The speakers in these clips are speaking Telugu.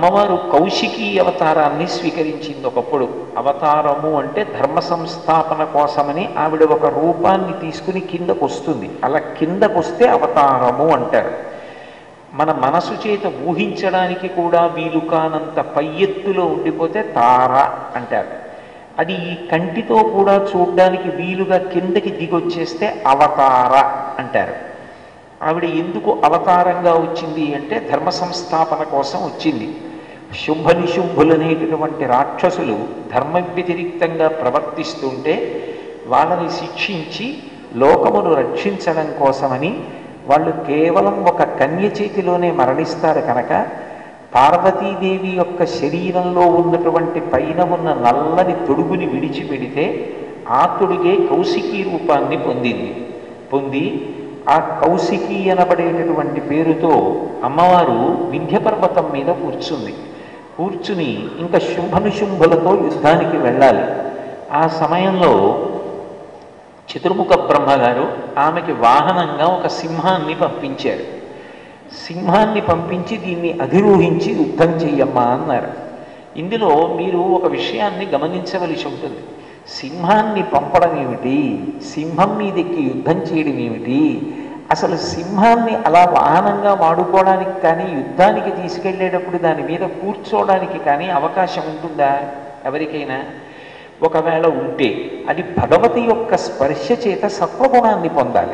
అమ్మవారు కౌశికీ అవతారాన్ని స్వీకరించింది ఒకప్పుడు అవతారము అంటే ధర్మ సంస్థాపన కోసమని ఆవిడ ఒక రూపాన్ని తీసుకుని కిందకు వస్తుంది అలా కిందకు వస్తే అవతారము అంటారు మన మనసు చేత ఊహించడానికి కూడా వీలు కానంత పై ఎత్తులో ఉండిపోతే తార అంటారు అది ఈ కంటితో కూడా చూడడానికి వీలుగా కిందకి దిగొచ్చేస్తే అవతార అంటారు ఆవిడ ఎందుకు అవతారంగా వచ్చింది అంటే ధర్మ సంస్థాపన కోసం వచ్చింది శుంభ నిశుంభులనేటటువంటి రాక్షసులు ధర్మ వ్యతిరిక్తంగా ప్రవర్తిస్తుంటే వాళ్ళని శిక్షించి లోకమును రక్షించడం కోసమని వాళ్ళు కేవలం ఒక కన్య చేతిలోనే మరణిస్తారు కనుక పార్వతీదేవి యొక్క శరీరంలో ఉన్నటువంటి పైన ఉన్న నల్లని తొడుగుని విడిచిపెడితే ఆ తొడుగే కౌశికీ రూపాన్ని పొందింది పొంది ఆ కౌశికి అనబడేటటువంటి పేరుతో అమ్మవారు వింధ్యపర్వతం మీద కూర్చుంది కూర్చుని ఇంకా శుంభనుశుంభులతో యుద్ధానికి వెళ్ళాలి ఆ సమయంలో చతుర్ముఖ బ్రహ్మగారు ఆమెకి వాహనంగా ఒక సింహాన్ని పంపించారు సింహాన్ని పంపించి దీన్ని అధిరోహించి యుద్ధం చెయ్యమ్మా అన్నారు ఇందులో మీరు ఒక విషయాన్ని గమనించవలసి ఉంటుంది సింహాన్ని పంపడం ఏమిటి సింహం మీదెక్కి యుద్ధం చేయడం ఏమిటి అసలు సింహాన్ని అలా వాహనంగా వాడుకోవడానికి కానీ యుద్ధానికి తీసుకెళ్ళేటప్పుడు దాని మీద కూర్చోవడానికి కానీ అవకాశం ఉంటుందా ఎవరికైనా ఒకవేళ ఉంటే అది భగవతి యొక్క స్పర్శ చేత సత్వగుణాన్ని పొందాలి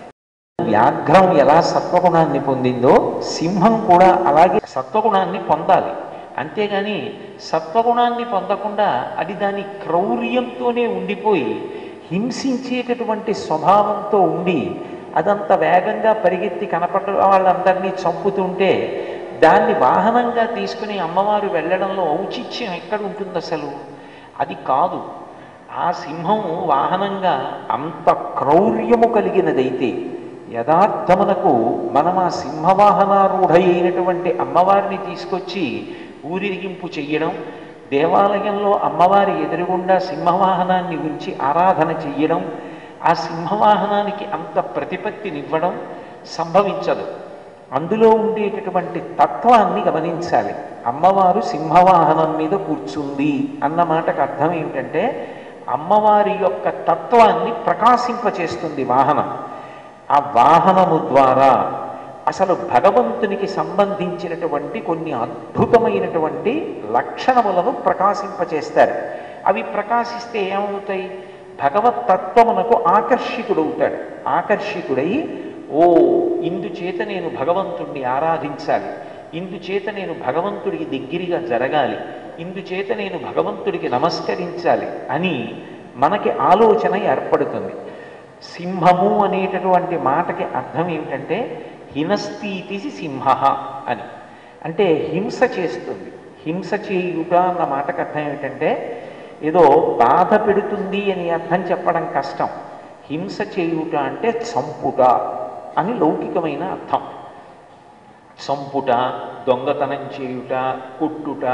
వ్యాఘ్రం ఎలా సత్వగుణాన్ని పొందిందో సింహం కూడా అలాగే సత్వగుణాన్ని పొందాలి అంతేగాని సత్వగుణాన్ని పొందకుండా అది దాని క్రౌర్యంతోనే ఉండిపోయి హింసించేటటువంటి స్వభావంతో ఉండి అదంత వేగంగా పరిగెత్తి కనపడ వాళ్ళందరినీ చంపుతుంటే దాన్ని వాహనంగా తీసుకుని అమ్మవారు వెళ్ళడంలో ఔచిత్యం ఎక్కడ ఉంటుంది అసలు అది కాదు ఆ సింహం వాహనంగా అంత క్రౌర్యము కలిగినదైతే యథార్థమునకు మనం ఆ సింహవాహనారూఢ అయినటువంటి అమ్మవారిని తీసుకొచ్చి ఊరిరిగింపు చెయ్యడం దేవాలయంలో అమ్మవారి ఎదురుగుండా సింహవాహనాన్ని ఉంచి ఆరాధన చెయ్యడం ఆ సింహవాహనానికి అంత ప్రతిపత్తినివ్వడం సంభవించదు అందులో ఉండేటటువంటి తత్వాన్ని గమనించాలి అమ్మవారు సింహవాహనం మీద కూర్చుంది అన్న మాటకు అర్థం ఏమిటంటే అమ్మవారి యొక్క తత్వాన్ని ప్రకాశింపచేస్తుంది వాహనం ఆ వాహనము ద్వారా అసలు భగవంతునికి సంబంధించినటువంటి కొన్ని అద్భుతమైనటువంటి లక్షణములను ప్రకాశింపచేస్తారు అవి ప్రకాశిస్తే ఏమవుతాయి భగవతత్వమునకు ఆకర్షికుడవుతాడు ఆకర్షికుడై ఓ ఇందుచేత నేను భగవంతుణ్ణి ఆరాధించాలి ఇందుచేత నేను భగవంతుడికి దగ్గరగా జరగాలి ఇందుచేత నేను భగవంతుడికి నమస్కరించాలి అని మనకి ఆలోచన ఏర్పడుతుంది సింహము అనేటటువంటి మాటకి అర్థం ఏమిటంటే హినస్థితి సింహ అని అంటే హింస చేస్తుంది హింస చేయుట అన్న మాటకు అర్థం ఏమిటంటే ఏదో బాధ పెడుతుంది అని అర్థం చెప్పడం కష్టం హింస చేయుట అంటే చంపుట అని లౌకికమైన అర్థం చంపుట దొంగతనం చేయుట కొట్టుట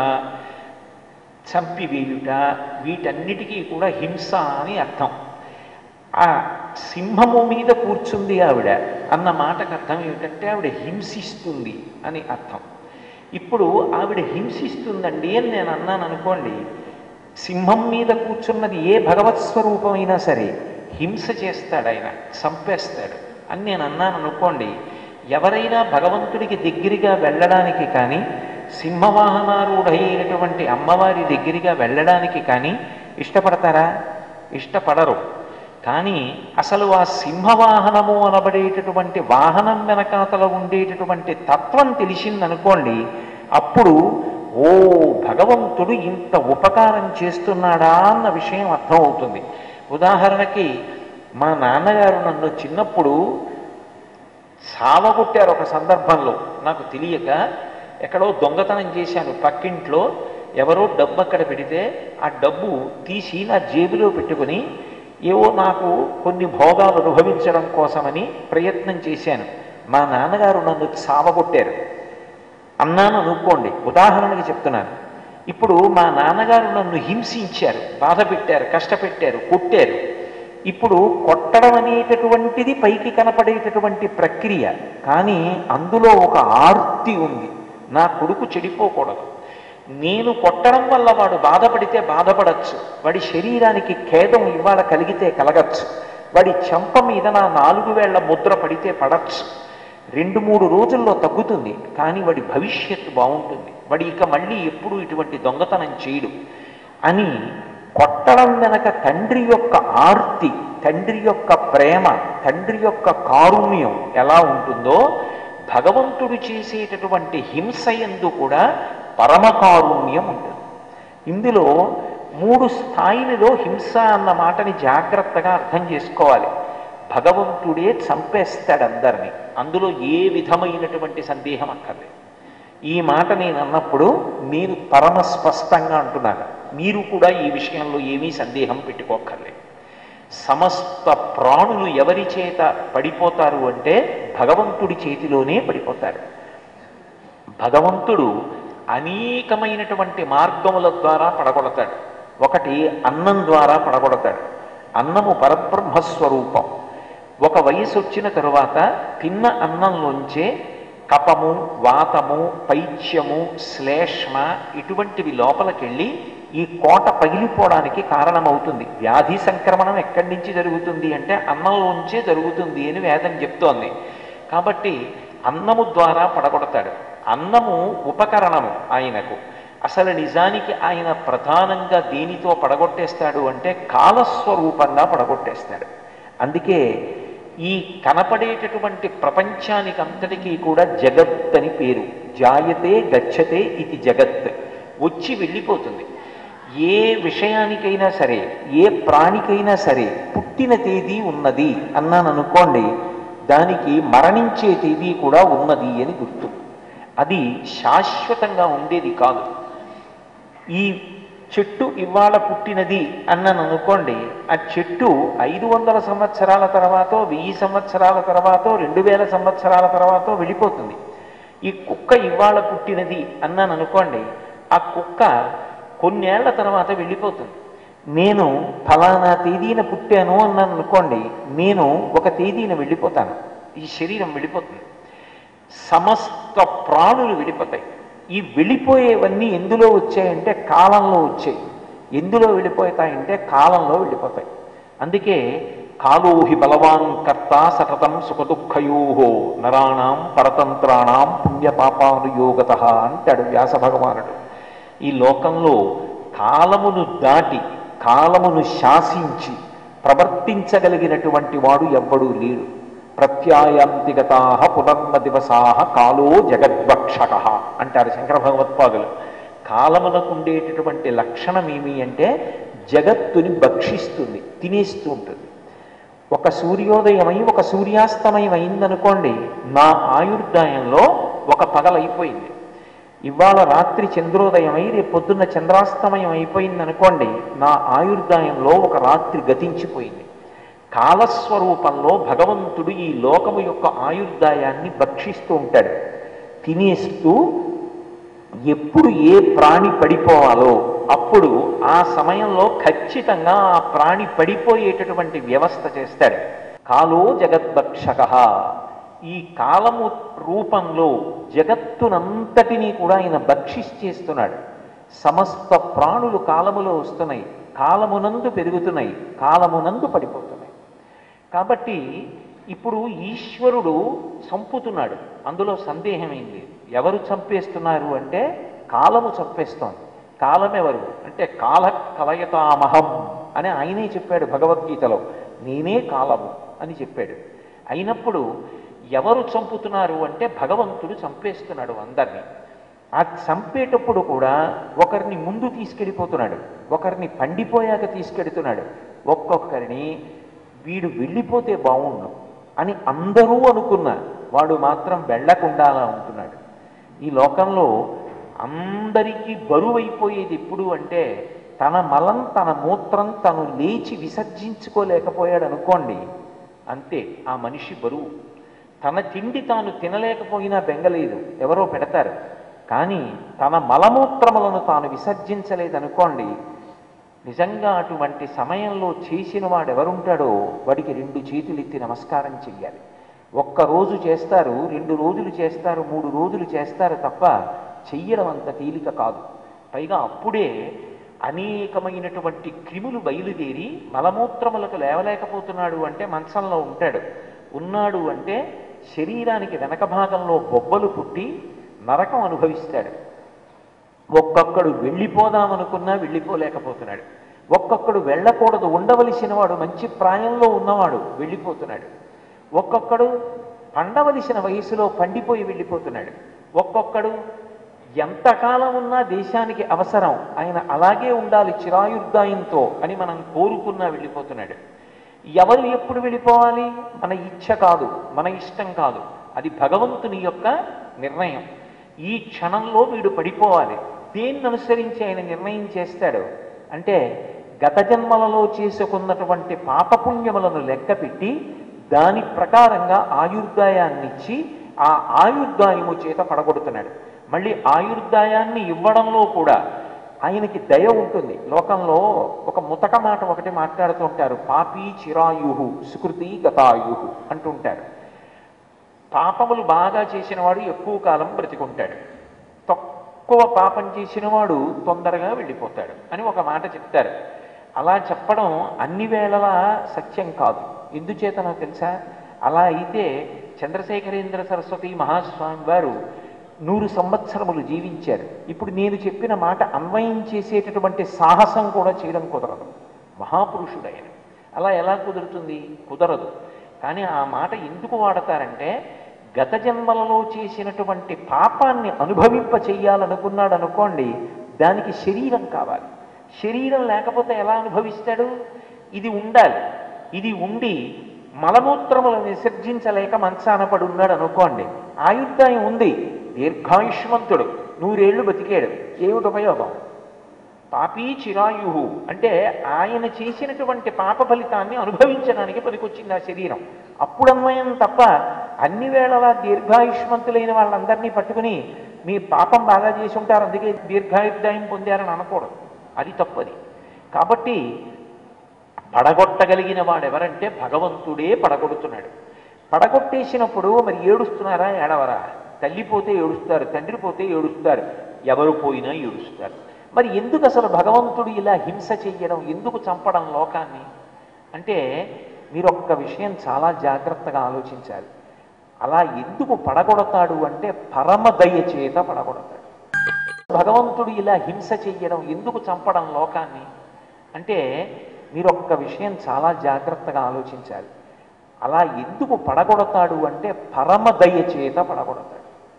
చంపివేయుట వీటన్నిటికీ కూడా హింస అని అర్థం ఆ సింహము మీద కూర్చుంది ఆవిడ అన్న మాటకు అర్థం ఏమిటంటే ఆవిడ హింసిస్తుంది అని అర్థం ఇప్పుడు ఆవిడ హింసిస్తుందండి అని నేను అన్నాను అనుకోండి సింహం మీద కూర్చున్నది ఏ భగవత్ స్వరూపమైనా సరే హింస చేస్తాడు ఆయన చంపేస్తాడు అని నేను అన్నాను అనుకోండి ఎవరైనా భగవంతుడికి దగ్గరగా వెళ్ళడానికి కానీ సింహవాహనారూఢైనటువంటి అమ్మవారి దగ్గరగా వెళ్ళడానికి కానీ ఇష్టపడతారా ఇష్టపడరు కానీ అసలు ఆ సింహవాహనము అనబడేటటువంటి వాహనం వెనకాతల ఉండేటటువంటి తత్వం తెలిసిందనుకోండి అప్పుడు ఓ భగవంతుడు ఇంత ఉపకారం చేస్తున్నాడా అన్న విషయం అర్థమవుతుంది ఉదాహరణకి మా నాన్నగారు నన్ను చిన్నప్పుడు సావగొట్టారు ఒక సందర్భంలో నాకు తెలియక ఎక్కడో దొంగతనం చేశాను పక్కింట్లో ఎవరో డబ్బు అక్కడ పెడితే ఆ డబ్బు తీసి నా జేబులో పెట్టుకుని ఏవో నాకు కొన్ని భోగాలు అనుభవించడం కోసమని ప్రయత్నం చేశాను మా నాన్నగారు నన్ను సావగొట్టారు అన్నాను అనుకోండి ఉదాహరణకి చెప్తున్నాను ఇప్పుడు మా నాన్నగారు నన్ను హింసించారు బాధ పెట్టారు కష్టపెట్టారు కొట్టారు ఇప్పుడు కొట్టడం అనేటటువంటిది పైకి కనపడేటటువంటి ప్రక్రియ కానీ అందులో ఒక ఆర్తి ఉంది నా కొడుకు చెడిపోకూడదు నేను కొట్టడం వల్ల వాడు బాధపడితే బాధపడచ్చు వాడి శరీరానికి ఖేదం ఇవాళ కలిగితే కలగచ్చు వాడి చెంప మీద నా నాలుగు వేళ్ల ముద్ర పడితే పడచ్చు రెండు మూడు రోజుల్లో తగ్గుతుంది కానీ వాడి భవిష్యత్తు బాగుంటుంది వాడి ఇక మళ్ళీ ఎప్పుడూ ఇటువంటి దొంగతనం చేయడు అని కొట్టడం వెనక తండ్రి యొక్క ఆర్తి తండ్రి యొక్క ప్రేమ తండ్రి యొక్క కారుణ్యం ఎలా ఉంటుందో భగవంతుడు చేసేటటువంటి హింస ఎందు కూడా పరమకారుణ్యం ఉంటుంది ఇందులో మూడు స్థాయిలలో హింస అన్న మాటని జాగ్రత్తగా అర్థం చేసుకోవాలి భగవంతుడే చంపేస్తాడు అందరినీ అందులో ఏ విధమైనటువంటి సందేహం అక్కర్లేదు ఈ మాట నేను అన్నప్పుడు నేను పరమ స్పష్టంగా అంటున్నాను మీరు కూడా ఈ విషయంలో ఏమీ సందేహం పెట్టుకోక్కర్లేదు సమస్త ప్రాణులు ఎవరి చేత పడిపోతారు అంటే భగవంతుడి చేతిలోనే పడిపోతారు భగవంతుడు అనేకమైనటువంటి మార్గముల ద్వారా పడగొడతాడు ఒకటి అన్నం ద్వారా పడగొడతాడు అన్నము పరబ్రహ్మస్వరూపం ఒక వయసు వచ్చిన తరువాత తిన్న అన్నంలోంచే కపము వాతము పైత్యము శ్లేష్మ ఇటువంటివి లోపలికెళ్ళి ఈ కోట పగిలిపోవడానికి కారణమవుతుంది వ్యాధి సంక్రమణం ఎక్కడి నుంచి జరుగుతుంది అంటే అన్నంలోంచే జరుగుతుంది అని వేదం చెప్తోంది కాబట్టి అన్నము ద్వారా పడగొడతాడు అన్నము ఉపకరణము ఆయనకు అసలు నిజానికి ఆయన ప్రధానంగా దేనితో పడగొట్టేస్తాడు అంటే కాలస్వరూపంగా పడగొట్టేస్తాడు అందుకే ఈ కనపడేటటువంటి ప్రపంచానికి అంతటికీ కూడా జగత్ అని పేరు జాయతే గచ్చతే ఇది జగత్ వచ్చి వెళ్ళిపోతుంది ఏ విషయానికైనా సరే ఏ ప్రాణికైనా సరే పుట్టిన తేదీ ఉన్నది అన్నాను అనుకోండి దానికి మరణించే తేదీ కూడా ఉన్నది అని గుర్తు అది శాశ్వతంగా ఉండేది కాదు ఈ చెట్టు ఇవాళ పుట్టినది అన్నాను అనుకోండి ఆ చెట్టు ఐదు వందల సంవత్సరాల తర్వాత వెయ్యి సంవత్సరాల తర్వాత రెండు వేల సంవత్సరాల తర్వాత వెళ్ళిపోతుంది ఈ కుక్క ఇవాళ పుట్టినది అన్నాను అనుకోండి ఆ కుక్క కొన్నేళ్ల తర్వాత వెళ్ళిపోతుంది నేను ఫలానా తేదీన పుట్టాను అన్నాను అనుకోండి నేను ఒక తేదీన వెళ్ళిపోతాను ఈ శరీరం వెళ్ళిపోతుంది సమస్త ప్రాణులు వెళ్ళిపోతాయి ఈ వెళ్ళిపోయేవన్నీ ఎందులో వచ్చాయంటే కాలంలో వచ్చాయి ఎందులో వెళ్ళిపోతాయంటే కాలంలో వెళ్ళిపోతాయి అందుకే కాలోహి బలవాన్ కర్త సతతం సుఖదుఃఖయో నరాణం పరతంత్రాణం పుణ్యపాపానుయోగత అంటాడు వ్యాస భగవానుడు ఈ లోకంలో కాలమును దాటి కాలమును శాసించి ప్రవర్తించగలిగినటువంటి వాడు ఎవ్వడూ లేడు ప్రత్యాయాంతిగతా పునర్మ దివసా కాలో జగద్భక్షక అంటారు శంకర భగవత్పాదులు కాలమునకు ఉండేటటువంటి లక్షణం ఏమి అంటే జగత్తుని భక్షిస్తుంది తినేస్తూ ఉంటుంది ఒక సూర్యోదయమై ఒక సూర్యాస్తమయం అయిందనుకోండి నా ఆయుర్దాయంలో ఒక పగలైపోయింది ఇవాళ రాత్రి చంద్రోదయమై రేపు పొద్దున్న చంద్రాస్తమయం అయిపోయింది అనుకోండి నా ఆయుర్దాయంలో ఒక రాత్రి గతించిపోయింది కాలస్వరూపంలో భగవంతుడు ఈ లోకము యొక్క ఆయుర్దాయాన్ని భక్షిస్తూ ఉంటాడు తినేస్తూ ఎప్పుడు ఏ ప్రాణి పడిపోవాలో అప్పుడు ఆ సమయంలో ఖచ్చితంగా ఆ ప్రాణి పడిపోయేటటువంటి వ్యవస్థ చేస్తాడు కాలో జగద్భక్షక ఈ కాలము రూపంలో జగత్తునంతటినీ కూడా ఆయన భక్షిస్తేస్తున్నాడు సమస్త ప్రాణులు కాలములో వస్తున్నాయి కాలమునందు పెరుగుతున్నాయి కాలమునందు పడిపోతున్నాయి కాబట్టి ఇప్పుడు ఈశ్వరుడు చంపుతున్నాడు అందులో సందేహమేం లేదు ఎవరు చంపేస్తున్నారు అంటే కాలము చంపేస్తోంది కాలం ఎవరు అంటే కాల కలయతామహం అని ఆయనే చెప్పాడు భగవద్గీతలో నేనే కాలము అని చెప్పాడు అయినప్పుడు ఎవరు చంపుతున్నారు అంటే భగవంతుడు చంపేస్తున్నాడు అందరినీ ఆ చంపేటప్పుడు కూడా ఒకరిని ముందు తీసుకెళ్ళిపోతున్నాడు ఒకరిని పండిపోయాక తీసుకెడుతున్నాడు ఒక్కొక్కరిని వీడు వెళ్ళిపోతే బాగుండు అని అందరూ అనుకున్న వాడు మాత్రం వెళ్ళకుండా అలా ఉంటున్నాడు ఈ లోకంలో అందరికీ బరువైపోయేది ఎప్పుడు అంటే తన మలం తన మూత్రం తను లేచి విసర్జించుకోలేకపోయాడు అనుకోండి అంతే ఆ మనిషి బరువు తన తిండి తాను తినలేకపోయినా బెంగలేదు ఎవరో పెడతారు కానీ తన మలమూత్రములను తాను విసర్జించలేదనుకోండి నిజంగా అటువంటి సమయంలో చేసిన వాడు ఎవరుంటాడో వాడికి రెండు చేతులు ఎత్తి నమస్కారం చెయ్యాలి ఒక్క రోజు చేస్తారు రెండు రోజులు చేస్తారు మూడు రోజులు చేస్తారు తప్ప చెయ్యడం అంత తేలిక కాదు పైగా అప్పుడే అనేకమైనటువంటి క్రిములు బయలుదేరి మలమూత్రములకు లేవలేకపోతున్నాడు అంటే మంచంలో ఉంటాడు ఉన్నాడు అంటే శరీరానికి వెనక భాగంలో బొబ్బలు పుట్టి నరకం అనుభవిస్తాడు ఒక్కొక్కడు వెళ్ళిపోదామనుకున్నా వెళ్ళిపోలేకపోతున్నాడు ఒక్కొక్కడు వెళ్ళకూడదు ఉండవలసిన వాడు మంచి ప్రాయంలో ఉన్నవాడు వెళ్ళిపోతున్నాడు ఒక్కొక్కడు పండవలసిన వయసులో పండిపోయి వెళ్ళిపోతున్నాడు ఒక్కొక్కడు ఎంతకాలం ఉన్నా దేశానికి అవసరం ఆయన అలాగే ఉండాలి చిరాయుర్దాయంతో అని మనం కోరుకున్నా వెళ్ళిపోతున్నాడు ఎవరు ఎప్పుడు వెళ్ళిపోవాలి మన ఇచ్ఛ కాదు మన ఇష్టం కాదు అది భగవంతుని యొక్క నిర్ణయం ఈ క్షణంలో వీడు పడిపోవాలి దేన్ని అనుసరించి ఆయన నిర్ణయం చేస్తాడు అంటే గత జన్మలలో చేసుకున్నటువంటి పాపపుణ్యములను లెక్కపెట్టి దాని ప్రకారంగా ఆయుర్దాయాన్నిచ్చి ఆ ఆయుర్దాయము చేత పడగొడుతున్నాడు మళ్ళీ ఆయుర్దాయాన్ని ఇవ్వడంలో కూడా ఆయనకి దయ ఉంటుంది లోకంలో ఒక ముతక మాట ఒకటి మాట్లాడుతుంటారు పాపి చిరాయుహు సుకృతి గతాయుహు అంటుంటారు పాపములు బాగా చేసినవాడు ఎక్కువ కాలం బ్రతికుంటాడు తక్కువ పాపం చేసినవాడు తొందరగా వెళ్ళిపోతాడు అని ఒక మాట చెప్తారు అలా చెప్పడం అన్ని వేళలా సత్యం కాదు ఎందుచేతనో తెలుసా అలా అయితే చంద్రశేఖరేంద్ర సరస్వతి మహాస్వామి వారు నూరు సంవత్సరములు జీవించారు ఇప్పుడు నేను చెప్పిన మాట అన్వయం చేసేటటువంటి సాహసం కూడా చేయడం కుదరదు మహాపురుషుడైన అలా ఎలా కుదురుతుంది కుదరదు కానీ ఆ మాట ఎందుకు వాడతారంటే గత జన్మలలో చేసినటువంటి పాపాన్ని అనుభవింప చెయ్యాలనుకున్నాడు అనుకోండి దానికి శరీరం కావాలి శరీరం లేకపోతే ఎలా అనుభవిస్తాడు ఇది ఉండాలి ఇది ఉండి మలమూత్రములను విసర్జించలేక మంచాన పడి ఉన్నాడు అనుకోండి ఆయుర్దాయం ఉంది దీర్ఘాయుష్మంతుడు నూరేళ్లు బతికాడు ఏమిటి ఉపయోగం పాపీ చిరాయుహు అంటే ఆయన చేసినటువంటి పాప ఫలితాన్ని అనుభవించడానికి పనికొచ్చింది ఆ శరీరం అప్పుడు అన్వయం తప్ప అన్ని వేళలా దీర్ఘాయుష్మంతులైన వాళ్ళందరినీ పట్టుకుని మీ పాపం బాగా చేసి ఉంటారు అందుకే దీర్ఘాయుర్దాయం పొందారని అనకూడదు అది తప్పది కాబట్టి పడగొట్టగలిగిన వాడెవరంటే భగవంతుడే పడగొడుతున్నాడు పడగొట్టేసినప్పుడు మరి ఏడుస్తున్నారా ఏడవరా తల్లి పోతే ఏడుస్తారు తండ్రి పోతే ఏడుస్తారు ఎవరు పోయినా ఏడుస్తారు మరి ఎందుకు అసలు భగవంతుడు ఇలా హింస చెయ్యడం ఎందుకు చంపడం లోకాన్ని అంటే మీరు ఒక్క విషయం చాలా జాగ్రత్తగా ఆలోచించాలి అలా ఎందుకు పడగొడతాడు అంటే పరమ దయ చేత పడగొడతాడు భగవంతుడు ఇలా హింస చెయ్యడం ఎందుకు చంపడం లోకాన్ని అంటే మీరు ఒక్క విషయం చాలా జాగ్రత్తగా ఆలోచించాలి అలా ఎందుకు పడగొడతాడు అంటే పరమ దయ చేత పడగొడతాడు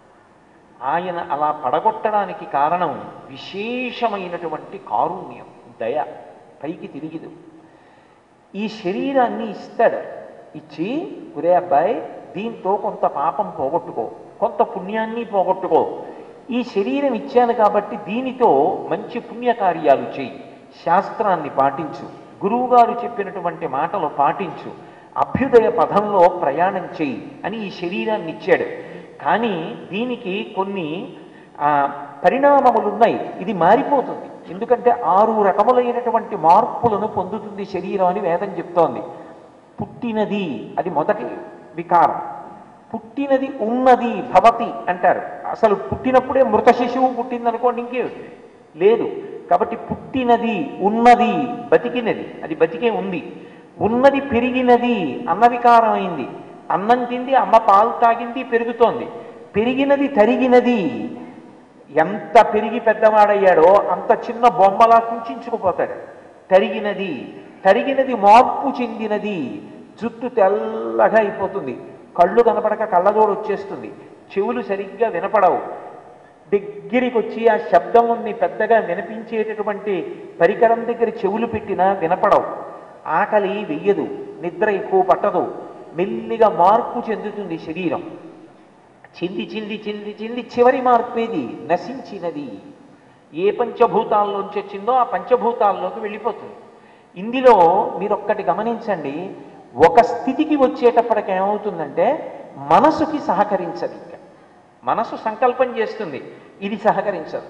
ఆయన అలా పడగొట్టడానికి కారణం విశేషమైనటువంటి కారుణ్యం దయ పైకి తిరిగిదు ఈ శరీరాన్ని ఇస్తాడు ఇచ్చి ఒరే అబ్బాయి దీంతో కొంత పాపం పోగొట్టుకో కొంత పుణ్యాన్ని పోగొట్టుకో ఈ శరీరం ఇచ్చాను కాబట్టి దీనితో మంచి పుణ్యకార్యాలు చేయి శాస్త్రాన్ని పాటించు గురువుగారు చెప్పినటువంటి మాటలు పాటించు అభ్యుదయ పదంలో ప్రయాణం చేయి అని ఈ శరీరాన్ని ఇచ్చాడు కానీ దీనికి కొన్ని ఆ, పరిణామములు ఉన్నాయి ఇది మారిపోతుంది ఎందుకంటే ఆరు రకములైనటువంటి మార్పులను పొందుతుంది శరీరం అని వేదం చెప్తోంది పుట్టినది అది మొదటి వికారం పుట్టినది ఉన్నది భవతి అంటారు అసలు పుట్టినప్పుడే మృత శిశువు పుట్టిందనుకోండి ఇంకే లేదు కాబట్టి పుట్టినది ఉన్నది బతికినది అది బతికే ఉంది ఉన్నది పెరిగినది అన్న వికారం అయింది అన్నం తింది అమ్మ పాలు తాగింది పెరుగుతోంది పెరిగినది తరిగినది ఎంత పెరిగి పెద్దవాడయ్యాడో అంత చిన్న బొమ్మలా కుంచుకుపోతాడు తరిగినది తరిగినది మార్పు చెందినది జుట్టు తెల్లగా అయిపోతుంది కళ్ళు కనపడక కళ్ళజోడు వచ్చేస్తుంది చెవులు సరిగ్గా వినపడవు దగ్గరికి వచ్చి ఆ శబ్దముని పెద్దగా వినిపించేటటువంటి పరికరం దగ్గర చెవులు పెట్టినా వినపడవు ఆకలి వెయ్యదు నిద్ర ఎక్కువ పట్టదు మెల్లిగా మార్పు చెందుతుంది శరీరం చింది చింది చింది చింది చివరి మార్పేది నశించినది ఏ పంచభూతాల్లోంచి వచ్చిందో ఆ పంచభూతాల్లోకి వెళ్ళిపోతుంది ఇందులో మీరు ఒక్కటి గమనించండి ఒక స్థితికి వచ్చేటప్పటికి ఏమవుతుందంటే మనసుకి సహకరించదు ఇంకా మనసు సంకల్పం చేస్తుంది ఇది సహకరించదు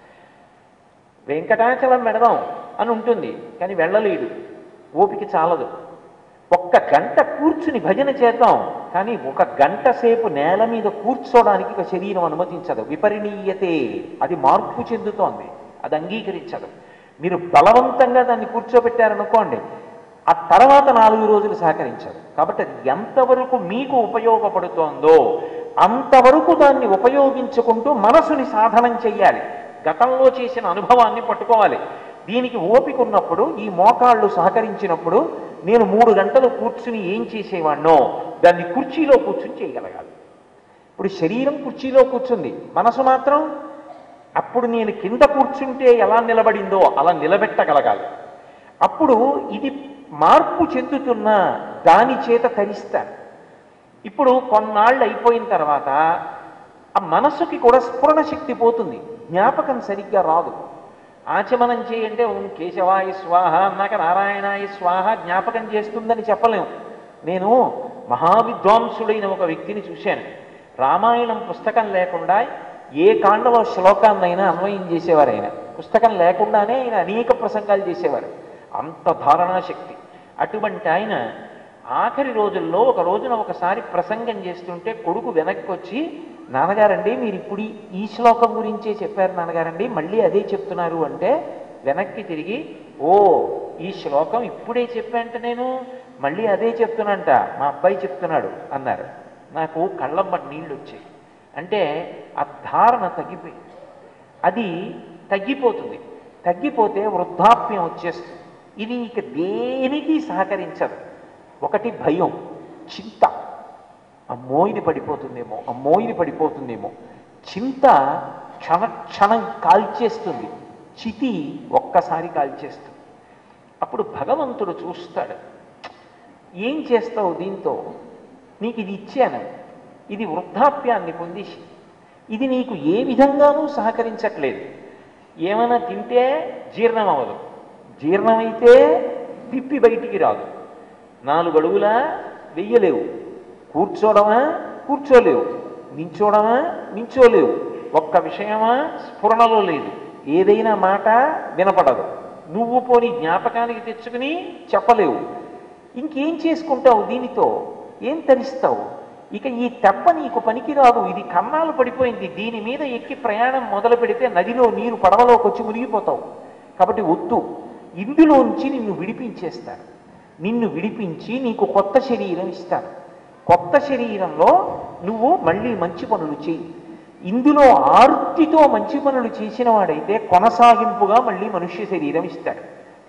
వెంకటాచలం వెడదాం అని ఉంటుంది కానీ వెళ్ళలేడు ఓపిక చాలదు ఒక్క గంట కూర్చుని భజన చేద్దాం కానీ ఒక గంట సేపు నేల మీద కూర్చోడానికి ఒక శరీరం అనుమతించదు విపరిణీయతే అది మార్పు చెందుతోంది అది అంగీకరించదు మీరు బలవంతంగా దాన్ని కూర్చోబెట్టారనుకోండి ఆ తర్వాత నాలుగు రోజులు సహకరించదు కాబట్టి అది ఎంతవరకు మీకు ఉపయోగపడుతోందో అంతవరకు దాన్ని ఉపయోగించుకుంటూ మనసుని సాధనం చెయ్యాలి గతంలో చేసిన అనుభవాన్ని పట్టుకోవాలి దీనికి ఓపిక ఉన్నప్పుడు ఈ మోకాళ్ళు సహకరించినప్పుడు నేను మూడు గంటలు కూర్చుని ఏం చేసేవాడినో దాన్ని కుర్చీలో కూర్చుని చేయగలగాలి ఇప్పుడు శరీరం కుర్చీలో కూర్చుంది మనసు మాత్రం అప్పుడు నేను కింద కూర్చుంటే ఎలా నిలబడిందో అలా నిలబెట్టగలగాలి అప్పుడు ఇది మార్పు చెందుతున్న దాని చేత తరిస్తాను ఇప్పుడు కొన్నాళ్ళు అయిపోయిన తర్వాత ఆ మనసుకి కూడా స్ఫురణ శక్తి పోతుంది జ్ఞాపకం సరిగ్గా రాదు ఆచమనం చేయంటే ఓం కేశవాయ స్వాహ అన్నాక నారాయణాయ స్వాహ జ్ఞాపకం చేస్తుందని చెప్పలేము నేను మహావిద్వాంసుడైన ఒక వ్యక్తిని చూశాను రామాయణం పుస్తకం లేకుండా ఏ కాండలో శ్లోకాన్నైనా అన్వయం చేసేవారు ఆయన పుస్తకం లేకుండానే ఆయన అనేక ప్రసంగాలు చేసేవారు అంత ధారణా శక్తి అటువంటి ఆయన ఆఖరి రోజుల్లో ఒక రోజున ఒకసారి ప్రసంగం చేస్తుంటే కొడుకు వెనక్కి వచ్చి నాన్నగారండి మీరు ఇప్పుడు ఈ- ఈ శ్లోకం గురించే చెప్పారు నాన్నగారండి మళ్ళీ అదే చెప్తున్నారు అంటే వెనక్కి తిరిగి ఓ ఈ శ్లోకం ఇప్పుడే చెప్పాంట నేను మళ్ళీ అదే చెప్తున్నంట మా అబ్బాయి చెప్తున్నాడు అన్నారు నాకు కళ్ళమ్మటి నీళ్ళు వచ్చాయి అంటే ఆ ధారణ తగ్గిపోయింది అది తగ్గిపోతుంది తగ్గిపోతే వృద్ధాప్యం వచ్చేస్తుంది ఇది ఇక దేనికి సహకరించదు ఒకటి భయం చింత అమ్మో ఇది పడిపోతుందేమో అమ్మో ఇది పడిపోతుందేమో చింత క్షణ క్షణం కాల్చేస్తుంది చితి ఒక్కసారి కాల్చేస్తుంది అప్పుడు భగవంతుడు చూస్తాడు ఏం చేస్తావు దీంతో నీకు ఇది ఇచ్చాను ఇది వృద్ధాప్యాన్ని పొందేసి ఇది నీకు ఏ విధంగానూ సహకరించట్లేదు ఏమైనా తింటే జీర్ణం అవ్వదు జీర్ణమైతే తిప్పి బయటికి రాదు నాలుగు అడుగులా వెయ్యలేవు కూర్చోవడమా కూర్చోలేవు నించోవడమా నించోలేవు ఒక్క విషయమా స్ఫురణలో లేదు ఏదైనా మాట వినపడదు నువ్వు పోని జ్ఞాపకానికి తెచ్చుకుని చెప్పలేవు ఇంకేం చేసుకుంటావు దీనితో ఏం తరిస్తావు ఇక ఈ తెప్ప నీకు పనికిరాదు ఇది కన్నాలు పడిపోయింది దీని మీద ఎక్కి ప్రయాణం మొదలు పెడితే నదిలో నీరు పడవలోకి వచ్చి మునిగిపోతావు కాబట్టి వద్దు ఇందులోంచి నిన్ను విడిపించేస్తాను నిన్ను విడిపించి నీకు కొత్త శరీరం ఇస్తాను కొత్త శరీరంలో నువ్వు మళ్ళీ మంచి పనులు చేయి ఇందులో ఆర్తితో మంచి పనులు చేసిన వాడైతే కొనసాగింపుగా మళ్ళీ మనుష్య శరీరం ఇస్తాడు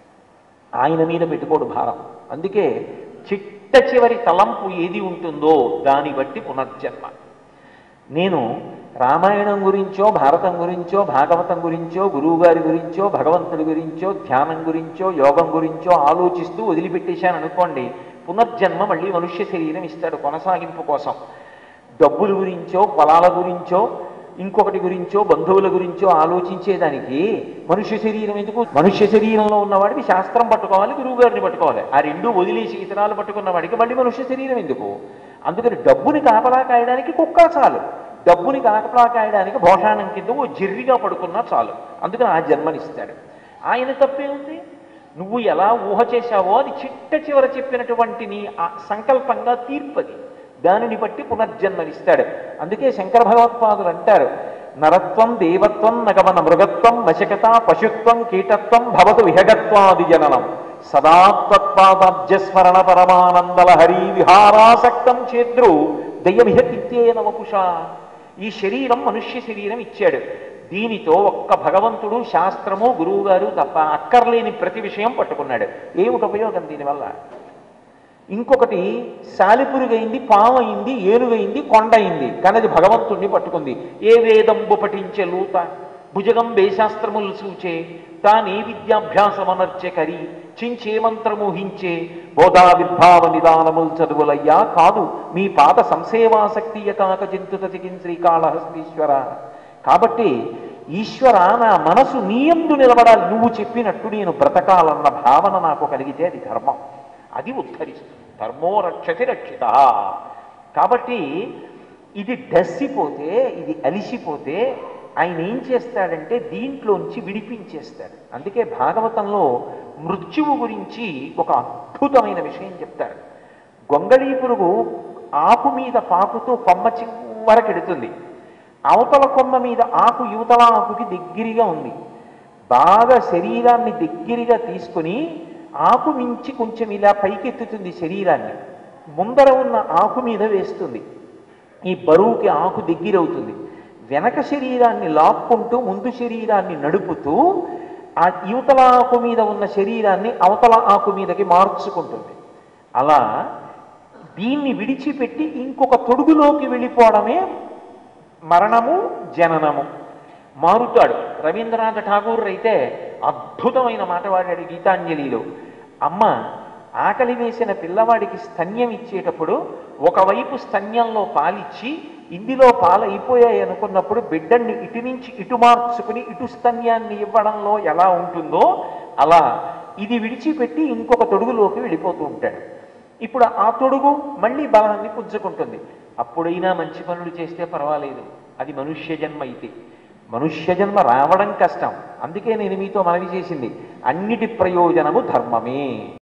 ఆయన మీద పెట్టుకోడు భారం అందుకే చిట్ట చివరి తలంపు ఏది ఉంటుందో దాన్ని బట్టి పునర్జన్మ నేను రామాయణం గురించో భారతం గురించో భాగవతం గురించో గురువుగారి గురించో భగవంతుడి గురించో ధ్యానం గురించో యోగం గురించో ఆలోచిస్తూ వదిలిపెట్టేశాను అనుకోండి పునర్జన్మ మళ్ళీ మనుష్య శరీరం ఇస్తాడు కొనసాగింపు కోసం డబ్బుల గురించో పొలాల గురించో ఇంకొకటి గురించో బంధువుల గురించో ఆలోచించేదానికి మనుష్య శరీరం ఎందుకు మనుష్య శరీరంలో ఉన్నవాడికి శాస్త్రం పట్టుకోవాలి గురువుగారిని పట్టుకోవాలి ఆ రెండు వదిలేసి ఇతరాలు పట్టుకున్న వాడికి మళ్ళీ మనుష్య శరీరం ఎందుకు అందుకని డబ్బుని కాపలా కాయడానికి కుక్క చాలు డబ్బుని కాపలా కాయడానికి భోషాణం కింద ఓ జిర్రిగా పడుకున్నా చాలు అందుకని ఆ జన్మనిస్తాడు ఆయన తప్పే ఉంది నువ్వు ఎలా ఊహ చేశావో అది చిట్ట చివర చెప్పినటువంటి నీ ఆ సంకల్పంగా తీర్పది దానిని బట్టి పునర్జన్మనిస్తాడు అందుకే శంకర భగవత్పాదులు అంటారు నరత్వం దేవత్వం నగమన మృగత్వం నశకత పశుత్వం కీటత్వం భవతు విహగత్వాది జననం సదాత్వత్పాదాబ్జస్మరణ పరమానందల హరి విహారాసక్తం చేద్రు దయ్యమిహకిత్యే నవపుష ఈ శరీరం మనుష్య శరీరం ఇచ్చాడు దీనితో ఒక్క భగవంతుడు శాస్త్రము గురువుగారు తప్ప అక్కర్లేని ప్రతి విషయం పట్టుకున్నాడు ఏమిటి ఉపయోగం దీనివల్ల ఇంకొకటి సాలిపురుగైంది పాము అయింది ఏనుగైంది కొండ అయింది కానీ అది భగవంతుణ్ణి పట్టుకుంది ఏ వేదంబు పఠించే లూత భుజగం వేశాస్త్రములు సూచే తానే విద్యాభ్యాసమనర్చె కరి చించే మంత్రము హించే బోధా విద్భావ నిదానముల్ చదువులయ్యా కాదు మీ పాద సంసేవాసక్తియ కాక చింతుత చికిన్ శ్రీకాళహస్తీశ్వర కాబట్టి ఈశ్వర నా మనసు నీయందు నిలబడాలి నువ్వు చెప్పినట్టు నేను బ్రతకాలన్న భావన నాకు కలిగితే అది ధర్మం అది ఉద్ధరిస్తుంది ధర్మో రక్షతి రక్షిత కాబట్టి ఇది డస్సిపోతే ఇది అలిసిపోతే ఆయన ఏం చేస్తాడంటే దీంట్లోంచి విడిపించేస్తాడు అందుకే భాగవతంలో మృత్యువు గురించి ఒక అద్భుతమైన విషయం చెప్తాడు గొంగళీ పురుగు ఆకు మీద పాకుతూ కొమ్మ చివరకెడుతుంది అవతల కొమ్మ మీద ఆకు యువతల ఆకుకి దగ్గరగా ఉంది బాగా శరీరాన్ని దగ్గరగా తీసుకుని ఆకు మించి కొంచెం ఇలా పైకెత్తుతుంది శరీరాన్ని ముందర ఉన్న ఆకు మీద వేస్తుంది ఈ బరువుకి ఆకు దగ్గరవుతుంది వెనక శరీరాన్ని లాక్కుంటూ ముందు శరీరాన్ని నడుపుతూ ఆ యువతల ఆకు మీద ఉన్న శరీరాన్ని అవతల ఆకు మీదకి మార్చుకుంటుంది అలా దీన్ని విడిచిపెట్టి ఇంకొక తొడుగులోకి వెళ్ళిపోవడమే మరణము జననము మారుతాడు రవీంద్రనాథ ఠాగూర్ అయితే అద్భుతమైన మాట వాడాడు గీతాంజలిలో అమ్మ ఆకలి వేసిన పిల్లవాడికి స్తన్యం ఇచ్చేటప్పుడు ఒకవైపు స్తన్యంలో పాలిచ్చి ఇందులో పాలు అయిపోయాయి అనుకున్నప్పుడు బిడ్డన్ని ఇటు నుంచి ఇటు మార్చుకుని ఇటు స్తన్యాన్ని ఇవ్వడంలో ఎలా ఉంటుందో అలా ఇది విడిచిపెట్టి ఇంకొక తొడుగులోకి వెళ్ళిపోతూ ఉంటాడు ఇప్పుడు ఆ తొడుగు మళ్ళీ బలాన్ని పుంజుకుంటుంది అప్పుడైనా మంచి పనులు చేస్తే పర్వాలేదు అది మనుష్య జన్మ అయితే మనుష్య జన్మ రావడం కష్టం అందుకే నేను మీతో మనవి చేసింది అన్నిటి ప్రయోజనము ధర్మమే